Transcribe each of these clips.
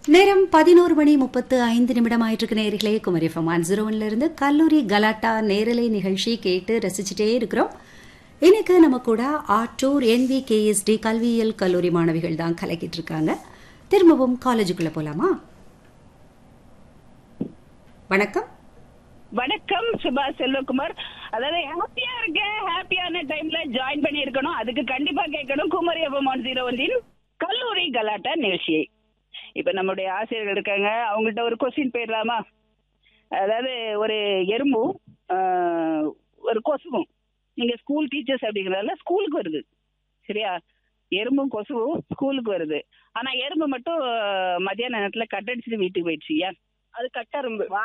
நேரம் பதினோரு மணி முப்பத்து ஐந்து நிமிடம் ஆயிட்டு நேர்களே குமரி எஃப்எம் ஒன் ஜீரோ இருந்து கல்லூரி கலாட்டா நேரலை நிகழ்ச்சி கேட்டு ரசிச்சுட்டே இருக்கிறோம் இன்னைக்கு நம்ம கூட ஆட்டூர் என்வி கேஎஸ்டி கல்வியியல் கல்லூரி மாணவிகள் தான் கலக்கிட்டு இருக்காங்க திரும்பவும் காலேஜுக்குள்ள போலாமா வணக்கம் வணக்கம் சுபா செல்வகுமார் அதாவது ஹாப்பியா இருக்கேன் ஹாப்பியான டைம்ல ஜாயின் பண்ணி இருக்கணும் அதுக்கு கண்டிப்பா கேட்கணும் குமரி எஃப்எம் ஒன் ஜீரோ ஒன்றின் கல்லூரி கலாட்டா நிகழ்ச்சியை இப்ப நம்முடைய ஆசிரியர்கள் இருக்காங்க அவங்கள்ட்ட ஒரு கொஸ்டின் போயிடலாமா அதாவது ஒரு எறும்பும் ஆஹ், ஒரு கொசுவும் நீங்க ஸ்கூல் டீச்சர்ஸ் அப்படிங்கறதால ஸ்கூலுக்கு வருது சரியா எறும்பும் கொசுவும் ஸ்கூலுக்கு வருது ஆனா எறும்பு மட்டும் ஆஹ், மத்தியான நேரத்துல கட்டடிச்சுட்டு வீட்டுக்கு போயிடுச்சு ஏன் அது கட்டரும்பு வா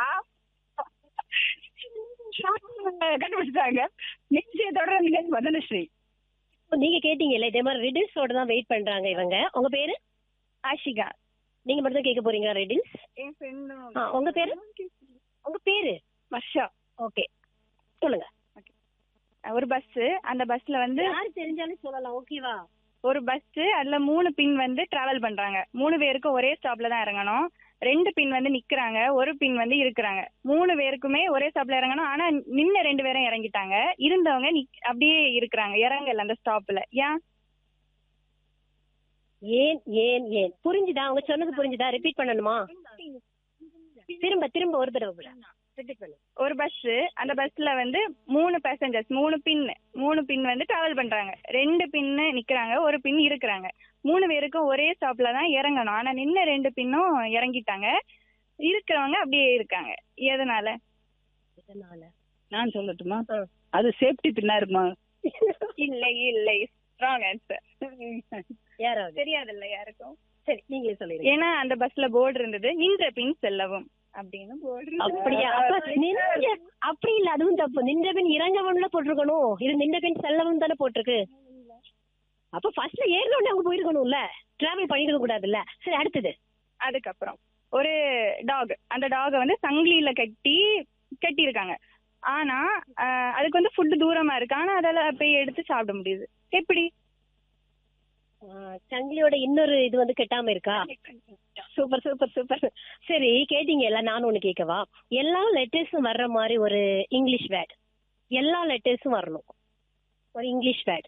கண்டுபிடிச்சிட்டாங்க நிச்சயத்தோட நீங்க வதனஸ்ரீ இப்போ நீங்க கேட்டீங்கல்ல இதே மாதிரி ரிடில்ஸோட தான் வெயிட் பண்றாங்க இவங்க உங்க பேரு ஆஷிகா நீங்க மட்டும் தான் கேட்க போறீங்களா ரிடில்ஸ் என் ஃப்ரெண்டும் ஆ, உங்க பேரு உங்க பேரு வர்ஷா ஓகே சொல்லுங்க ஒரு பஸ் அந்த பஸ்ல வந்து யாரு தெரிஞ்சாலும் சொல்லலாம் ஓகேவா ஒரு பஸ் அதுல மூணு பின் வந்து டிராவல் பண்றாங்க மூணு பேருக்கும் ஒரே ஸ்டாப்ல தான் இறங்கணும் ரெண்டு பின் வந்து நிக்கிறாங்க ஒரு பின் வந்து இருக்கிறாங்க மூணு பேருக்குமே ஒரே ஸ்டாப்ல இறங்கணும் ஆனா நின்ன ரெண்டு பேரும் இறங்கிட்டாங்க இருந்தவங்க நிக்- அப்படியே இருக்கிறாங்க இறங்கல அந்த ஸ்டாப்ல ஏன் ஏன் ஏன் ஏன் புரிஞ்சுதா அவங்க சொன்னது புரிஞ்சுதா ரிப்பீட் பண்ணணுமா திரும்ப திரும்ப ஒரு தடவை ரிப்பீட் பண்ணு ஒரு பஸ் அந்த பஸ்ல வந்து மூணு பேசஞ்சர்ஸ் மூணு பின் மூணு பின் வந்து டிராவல் பண்றாங்க ரெண்டு பின்னு நிக்கிறாங்க ஒரு பின் இருக்கிறாங்க மூணு பேருக்கும் ஒரே ஸ்டாப்ல தான் இறங்கணும் ஆனா நின்ன ரெண்டு பின்னும் இறங்கிட்டாங்க இருக்கிறவங்க அப்படியே இருக்காங்க எதனால இதனால நான் சொல்லட்டுமா ஆ. அது சேஃப்டி பின்னா இருக்குமா இல்லை இல்லை ஸ்ட்ராங் ஆன்சர் யாராவது தெரியாதுல்ல யாருக்கும் சரி நீங்களே சொல்லிருங்க ஏன்னா அந்த பஸ்ல போர்டு இருந்தது நின்ற பின் செல்லவும் அப்படின்னு போர்டு அப்படியா அப்ப நின்ற அப்படி இல்ல அதுவும் தப்பு நின்ற பின் இறங்கவன்ல போட்டிருக்கணும் இது நின்ற பின் செல்லவும் தானே போட்டிருக்கு அப்ப ஃபர்ஸ்ட்ல ஏறினோடனே அவங்க போயிருக்கணும்ல டிராவல் பண்ணிருக்க கூடாதுல்ல சரி அடுத்தது அதுக்கப்புறம் ஒரு டாக் அந்த டாகை வந்து சங்கிலியில கட்டி கட்டி இருக்காங்க ஆனா ஆஹ், அதுக்கு வந்து ஃபுட் தூரமா இருக்கு ஆனா அதால போய் எடுத்து சாப்பிட முடியுது எப்படி ஆஹ் சங்கிலியோட இன்னொரு இது வந்து கெட்டாம இருக்கா சூப்பர் சூப்பர் சூப்பர் சரி கேட்டீங்கல்ல நான் ஒண்ணு கேட்கவா எல்லா லெட்டர்ஸும் வர்ற மாதிரி ஒரு இங்கிலீஷ் வேர்ட் எல்லா லெட்டர்ஸும் வரணும் ஒரு இங்கிலீஷ் வேர்ட்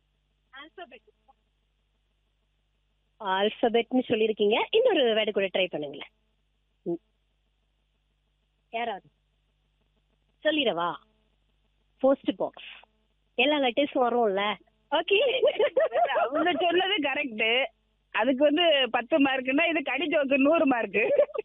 ஆல்பபெட்னு சொல்லியிருக்கீங்க இன்னொரு வேர்டு கூட ட்ரை பண்ணுங்களேன் ம். யாராவது சொல்லிடவா போஸ்ட் பாக்ஸ் எல்லா லெட்டர்ஸும் வரும்ல ஓகே அவங்க சொன்னது கரெக்ட் அதுக்கு வந்து பத்து மார்க்குன்னா இது கடி ஜோக்கு நூறு மார்க்கு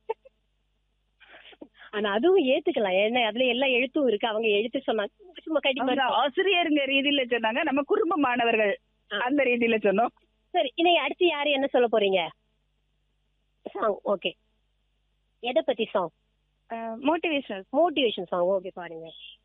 ஆனா அதுவும் ஏத்துக்கலாம் ஏன்னா அதுல எல்லா எழுத்தும் இருக்கு அவங்க எழுத்து சொன்னாங்க சும்மா கடி அவங்க மாதிரி ஆசிரியருங்க ரீதியில சொன்னாங்க நம்ம குடும்ப மாணவர்கள் ஆ. அந்த ரீதியில சொன்னோம் சரி இன்னைக்கு அடுத்து யாரு என்ன சொல்ல போறீங்க சாங் ஓகே எதை பத்தி song motivational motivation song okay பாருங்க